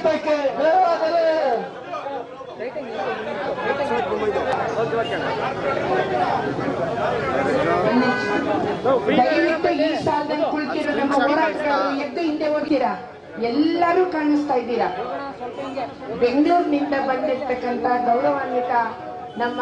ಹೋರಾಟಕ್ಕೆ ಬೇರಾದರೆ ದಯವಿಟ್ಟು ಈ ಸಾಲದಲ್ಲಿ ಕುಳಿತಿರೋ ನಮ್ಮ ಹೋರಾಟಗಾರರು ಎದ್ದು ಹಿಂದೆ ಹೋಗ್ತೀರಾ ಎಲ್ಲರೂ ಕಾಣಿಸ್ತಾ ಇದ್ದೀರಾ ಬೆಂಗಳೂರಿನಿಂದ ಬಂದಿರ್ತಕ್ಕಂಥ ಗೌರವಾನ್ವಿತ ನಮ್ಮ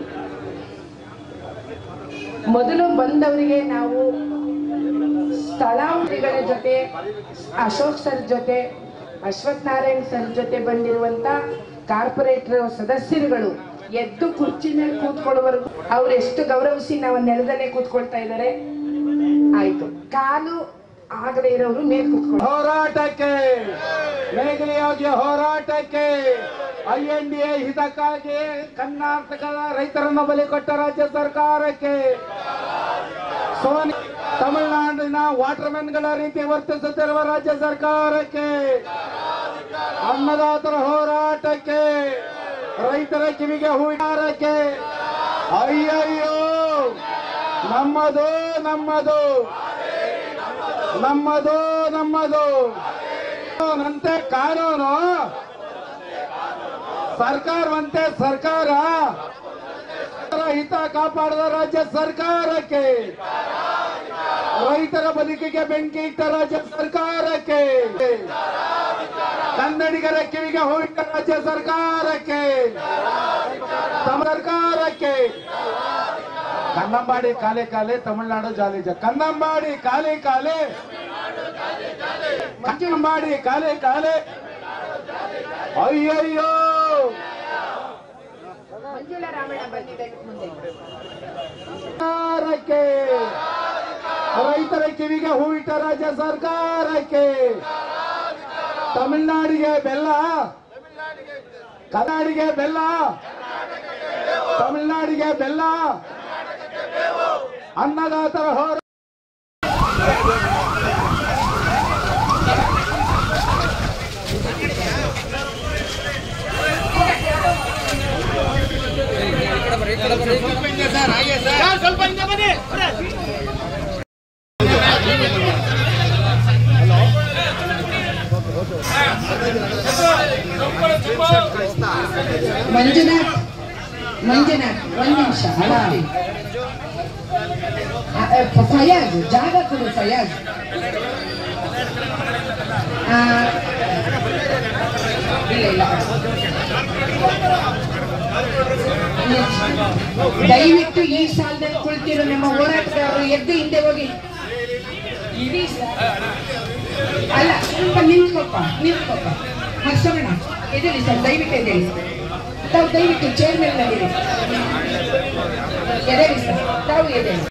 ಮೊದಲು ಬಂದವರಿಗೆ ನಾವು ಸ್ಥಳಾವಧಿಗಳ ಜೊತೆ ಅಶೋಕ್ ಸರ್ ಜೊತೆ ಅಶ್ವಥ್ ನಾರಾಯಣ್ ಸರ್ ಜೊತೆ ಬಂದಿರುವಂತ ಕಾರ್ಪೊರೇಟರ್ ಸದಸ್ಯರುಗಳು ಎದ್ದು ಕುರ್ಚಿ ಮೇಲೆ ಕೂತ್ಕೊಳ್ಳೋವರೆಗೂ ಅವ್ರು ಎಷ್ಟು ಗೌರವಿಸಿ ನಾವು ನೆಲದಲ್ಲೇ ಕೂತ್ಕೊಳ್ತಾ ಇದ್ದಾರೆ ಆಯ್ತು ಕಾಲು ಆಗದೆ ಇರೋರು ಮೇಲೆ ಕೂತ್ಕೊಳ್ಳಿ ಹೋರಾಟಕ್ಕೆ ಮೇಘನೆಯಾಗಿ ಹೋರಾಟಕ್ಕೆ ಐ ಎನ್ ಡಿ ಎ ಹಿತಕ್ಕಾಗಿ ಕರ್ನಾಟಕದ ರೈತರನ್ನು ಬಲಿ ಕೊಟ್ಟ ರಾಜ್ಯ ಸರ್ಕಾರಕ್ಕೆ ಸೋನಿ ತಮಿಳುನಾಡಿನ ವಾಟರ್ಮೆನ್ಗಳ ರೀತಿ ವರ್ತಿಸುತ್ತಿರುವ ರಾಜ್ಯ ಸರ್ಕಾರಕ್ಕೆ ಅನ್ನದಾತರ ಹೋರಾಟಕ್ಕೆ ರೈತರ ಕಿವಿಗೆ ಹೂವಿನಾರಕ್ಕೆ ಅಯ್ಯಯ್ಯೋ ನಮ್ಮದು ನಮ್ಮದು ನಮ್ಮದು ನಮ್ಮದು ನಂತೆ ಕಾನೂನು ಸರ್ಕಾರವಂತೆ ಸರ್ಕಾರ ಹಿತ ಕಾಪಾಡದ ರಾಜ್ಯ ಸರ್ಕಾರಕ್ಕೆ ರೈತರ ಬದುಕಿಗೆ ಬೆಂಕಿ ಇಟ್ಟ ರಾಜ್ಯ ಸರ್ಕಾರಕ್ಕೆ ಕನ್ನಡಿಗರ ಕಿವಿಗೆ ಹೋಗಿಟ್ಟ ರಾಜ್ಯ ಸರ್ಕಾರಕ್ಕೆ ತಮ್ಮ ಸರ್ಕಾರಕ್ಕೆ ಕನ್ನಂಬಾಡಿ ಕಾಲೆ ಕಾಲೆ ತಮಿಳುನಾಡು ಜಾಲಿ ಜ ಕನ್ನಂಬಾಡಿ ಕಾಲೆ ಕಾಲೆ ಕನ್ನಂಬಾಡಿ ಕಾಲೆ ಕಾಲೆ ಅಯ್ಯಯ್ಯೋ ಮಂಜುಳಾ ರಾಮಣ್ಣ ಬಂದಿದೆ ಮುಂದೆ ಸರ್ಕಾರಕ್ಕೆ ರೈತರ ಕಿವಿಗೆ ಹೂವಿಟ್ಟ ರಾಜ್ಯ ಸರ್ಕಾರಕ್ಕೆ ತಮಿಳುನಾಡಿಗೆ ಬೆಲ್ಲ ಕರ್ನಾಡಿಗೆ ಬೆಲ್ಲ ತಮಿಳುನಾಡಿಗೆ ಬೆಲ್ಲ ಅನ್ನದಾತರ ಹೋರ ಮಂಜುನಾಥ್ ಮಂಜುನಾಥ್ ಒಂದ್ ನಿಮಿಷ ಅಲ್ಲ ಫಯಾಜ್ ಜಾಗ ಕೊಡು ಫಯಾಜ್ ಆ, ಇಲ್ಲ ಇಲ್ಲ ದಯವಿಟ್ಟು ಈ ಸಾಲದಲ್ಲಿ ಕುಳಿತಿರೋ ನಮ್ಮ ಹೋರಾಟಗಾರರು ಎದ್ದು ಹಿಂದೆ ಹೋಗಿ ಇಡೀ ಸಾಲ- ಅಲ್ಲ ಸ್ವಲ್ಪ ನಿಂತ್ಕೊಪ್ಪ ನಿಂತ್ಕೊಪ್ಪ ಹರ್ಷವಣ್ಣ ಎದ್ದೇಳಿ ಸರ್ ದಯವಿಟ್ಟು ಎದ್ದೇಳಿ ತಾವು ದಯವಿಟ್ಟು ಚೇರ್ ಮೇಲೆ ನಡೀರಿ ಎದ್ದೇಳಿ ಸರ್ ತಾವು ಎದ್ದೇಳಿ